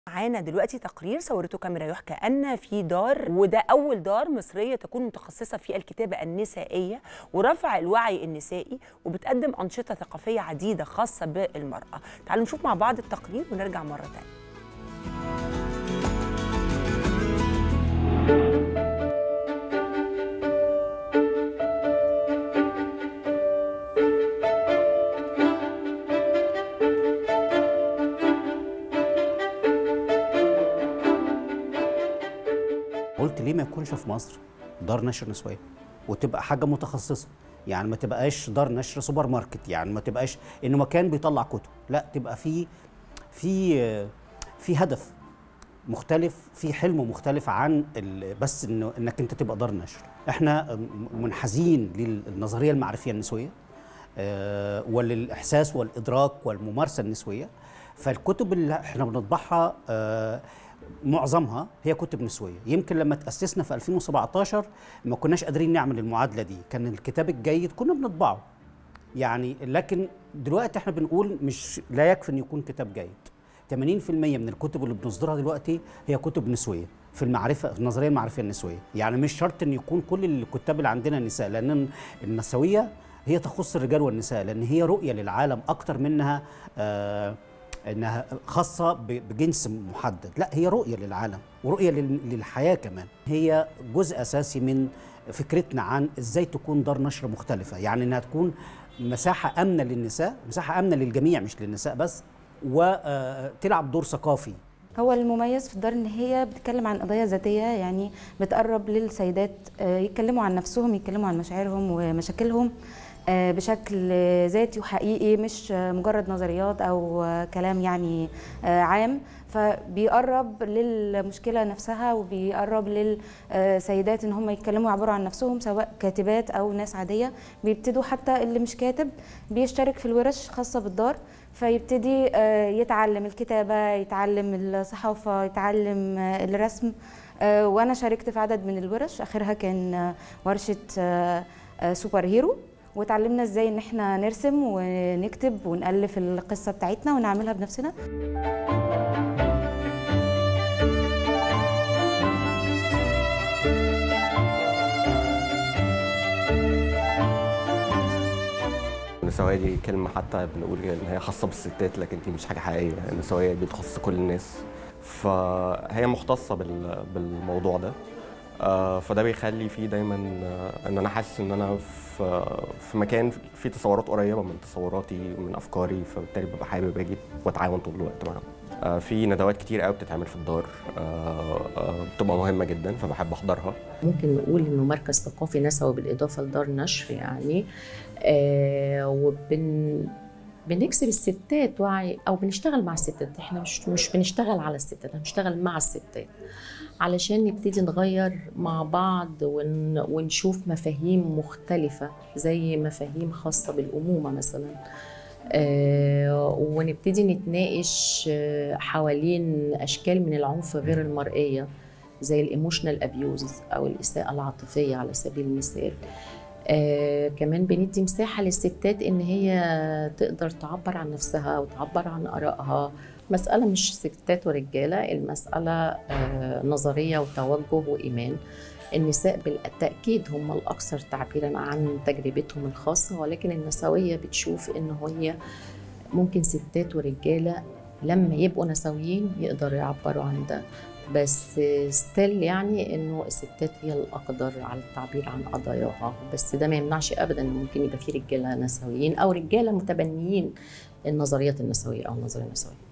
معانا دلوقتي تقرير صورته كاميرا يحكى أن في دار وده أول دار مصرية تكون متخصصة في الكتابة النسائية ورفع الوعي النسائي وبتقدم أنشطة ثقافية عديدة خاصة بالمرأة تعالوا نشوف مع بعض التقرير ونرجع مرة تانية قلت ليه ما يكونش في مصر دار نشر نسويه وتبقى حاجه متخصصه يعني ما تبقاش دار نشر سوبر ماركت يعني ما تبقاش انه مكان بيطلع كتب لا تبقى في في في هدف مختلف في حلم مختلف عن ال- بس انه انك انت تبقى دار نشر احنا منحازين للنظريه المعرفيه النسويه آه، وللاحساس والادراك والممارسه النسويه فالكتب اللي احنا بنطبعها آه، معظمها هي كتب نسويه يمكن لما تاسسنا في 2017 ما كناش قادرين نعمل المعادله دي كان الكتاب الجيد كنا بنطبعه يعني لكن دلوقتي احنا بنقول مش لا يكفي ان يكون كتاب جيد 80% من الكتب اللي بنصدرها دلوقتي هي كتب نسويه في المعرفه في النظريه المعرفيه النسويه يعني مش شرط ان يكون كل الكتاب اللي عندنا نساء لان النسويه هي تخص الرجال والنساء لان هي رؤيه للعالم اكتر منها آه انها خاصه ب- بجنس محدد لا هي رؤيه للعالم ورؤيه لل- للحياه كمان هي جزء اساسي من فكرتنا عن ازاي تكون دار نشر مختلفه يعني انها تكون مساحه امنه للنساء مساحه امنه للجميع مش للنساء بس وتلعب دور ثقافي هو المميز في الدار ان هي بتتكلم عن قضايا ذاتيه يعني بتقرب للسيدات آه، يتكلموا عن نفسهم يتكلموا عن مشاعرهم ومشاكلهم آه، بشكل آه، ذاتي وحقيقي مش آه، مجرد نظريات او آه، كلام يعني آه، عام فبيقرب للمشكله نفسها وبيقرب للسيدات ان هم يتكلموا يعبروا عن نفسهم سواء كاتبات او ناس عاديه بيبتدوا حتى اللي مش كاتب بيشترك في الورش خاصه بالدار فيبتدي آه، يتعلم الكتابه يتعلم الصحافه يتعلم آه، الرسم آه، وانا شاركت في عدد من الورش اخرها كان آه، ورشه آه، آه، سوبر هيرو وتعلمنا ازاي ان احنا نرسم ونكتب ونالف القصه بتاعتنا ونعملها بنفسنا النسوية دي كلمة حتى بنقول إن هي خاصة بالستات لكن دي مش حاجة حقيقية النسوية دي بتخص كل الناس فهي مختصة بال- بالموضوع ده آه، فده بيخلي فيه دايما آه، ان انا حاسس ان انا في في مكان فيه تصورات قريبه من تصوراتي من افكاري فبالتالي ببقى حابب اجي واتعاون طول الوقت معاهم آه، في ندوات كتير قوي بتتعمل في الدار آه، آه، بتبقى مهمه جدا فبحب احضرها ممكن نقول انه مركز ثقافي نسوي بالاضافه لدار نشر يعني آه وبن بنكسب الستات وعي او بنشتغل مع الستات احنا مش مش بنشتغل على الستات احنا بنشتغل مع الستات علشان نبتدي نغير مع بعض ون ونشوف مفاهيم مختلفة زي مفاهيم خاصة بالأمومة مثلا آه ونبتدي نتناقش آه، حوالين أشكال من العنف غير المرئية زي الايموشنال ابيوز او الاساءه العاطفيه على سبيل المثال آه كمان بندي مساحه للستات ان هي تقدر تعبر عن نفسها وتعبر عن ارائها مساله مش ستات ورجاله المساله آه نظريه وتوجه وايمان النساء بالتاكيد هم الاكثر تعبيرا عن تجربتهم الخاصه ولكن النسويه بتشوف ان هي ممكن ستات ورجاله لما يبقوا نسويين يقدروا يعبروا عن ده بس ستيل يعني انه الستات هي الاقدر على التعبير عن قضاياها بس ده ما يمنعش ابدا ان ممكن يبقى في رجاله نسويين او رجاله متبنيين النظريات النسويه او النظريه النسويه